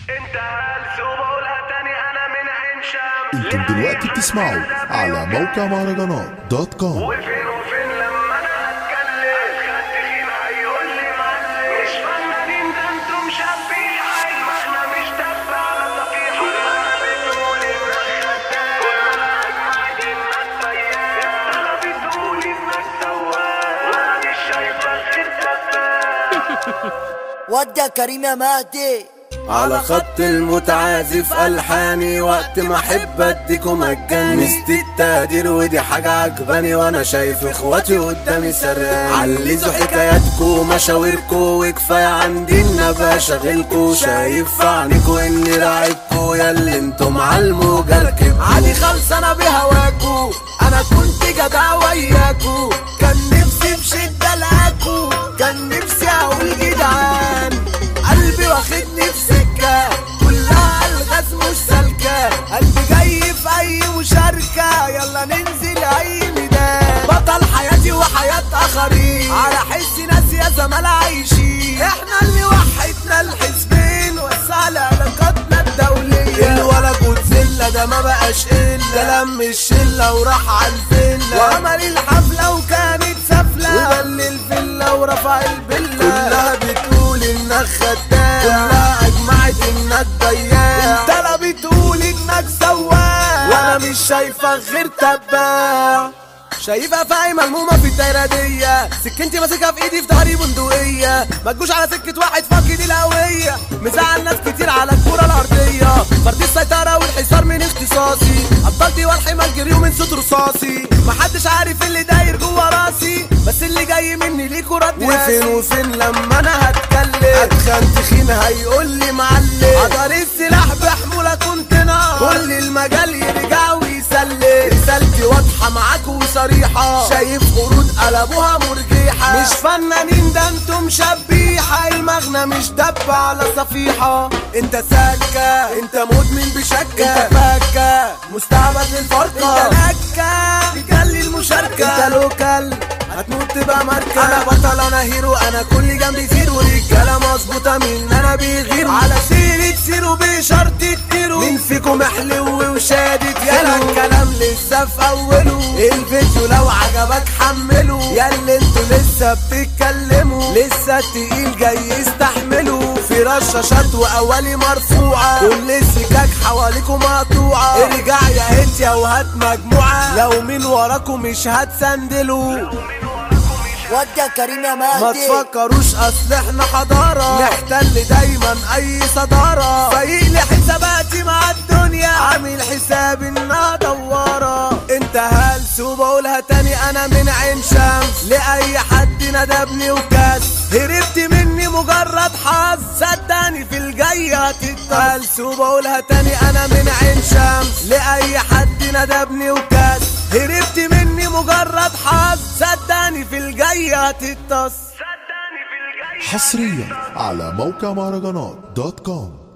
انت هلس وبقولها تاني انا من عين شمس انتم دلوقتي بتسمعوا على موقع مهرجانات دوت كوم وفين وفين لما انا هتكلم خد خيل هيقول لي معلم مش فنانين ده انتم شابين دماغنا مش دب على صفيحة انا بتقول انك خدام وانا اجمد انك طياب انا بتقول انك سواق وانا مش شايفك غير دباب ودي كريم يا مهدي على خط المتعازف ألحاني وقت ما أحب أديكم مجاني نست التقدير ودي حاجة عجباني وأنا شايف إخواتي قدامي سرقاني علزوا حكاياتكو مشاويركو وكفاية عندي إن أبقى شاغلكو شايف في عينيكو إني راعبكو يا اللي انتم عالموجة ركبكو عادي خالص أنا بهواكو أنا كنت جدع وياكو كان نفسي بشدة ألاقو كان نفسي أقول جدعان قلبي واخدني في سكة كلها الغاز مش سالكة قلبي جاي في أي مشاركة يلا ننزل أي ميدان بطل حياتي وحياة آخرين على حس ناس يا زمال عايشين احنا اللي وحدنا الحزبين وسعنا علاقاتنا الدولية الولد جودزيلا ده ما بقاش إلا ده لم الشلة وراح على الفيلا وعمل الحفلة وكانت سفلة وبل الفيلا ورفع البلة كلها بتقول انك خدام كلها اجمعت انك ضياع انت لا بتقول انك سواق وانا مش شايفك غير تباع شايفها فاهمة ملمومة في الدايرة دي سكنتي ماسكها في ايدي في ظهري بندقية ما تجوش على سكة واحد فاقد الهوية مزعل ناس كتير على الكرة الأرضية فرد السيطرة والحصار من اختصاصي أبطلتي والحمال جريوا من صوت رصاصي محدش عارف اللي داير جوه راسي بس اللي جاي مني ليكوا رد وفين وفين لما انا هتكلم اتخن تخين هيقول لي معلم حضر السلاح بحمولة كنت نار كل المجال يرجع ويسلم رسالتي واضحة معاك وصريحة شايف قرود قلبوها مرجيحة مش فنانين ده انتم شبيحة المغنى مش دب على صفيحة انت سكة انت مدمن بشكة انت فكة مستعبد للفرقة انت نكة تجلي المشاركة انت لوكال هتموت تبقى ماركة انا بطل انا هيرو انا كل جنبي زيرو رجالة مظبوطة من انا بيغيروا على سيرة سيرو بشرط تطيروا مين فيكم حلو وشادد يلا الكلام لسه في اوله الفيديو لو عجبك حمله يا اللي انتوا لسه بتتكلموا لسه التقيل جاي يستحملوا في رشاشات واولي مرفوعة كل السكاك حواليكوا مقطوعة ارجع يا هتيا وهات مجموعة لو مين وراكوا مش هتسندلوا ودي كريم يا ما مهدي تفكروش اصل احنا حضارة نحتل دايما اي صدارة فايق لي حساباتي مع الدنيا عامل حساب انها دوارة انت هلس وبقولها تاني انا من عين شمس لاي حد ندبني وكاس هربت مني مجرد حظ صدقني في الجاي هتتهلس وبقولها تاني انا من عين شمس لاي حد ندبني وكاس هربت مني مجرد حظ صدقني في الجاي هتتص صدقني في الجاي حصريا على موقع مهرجانات دوت كوم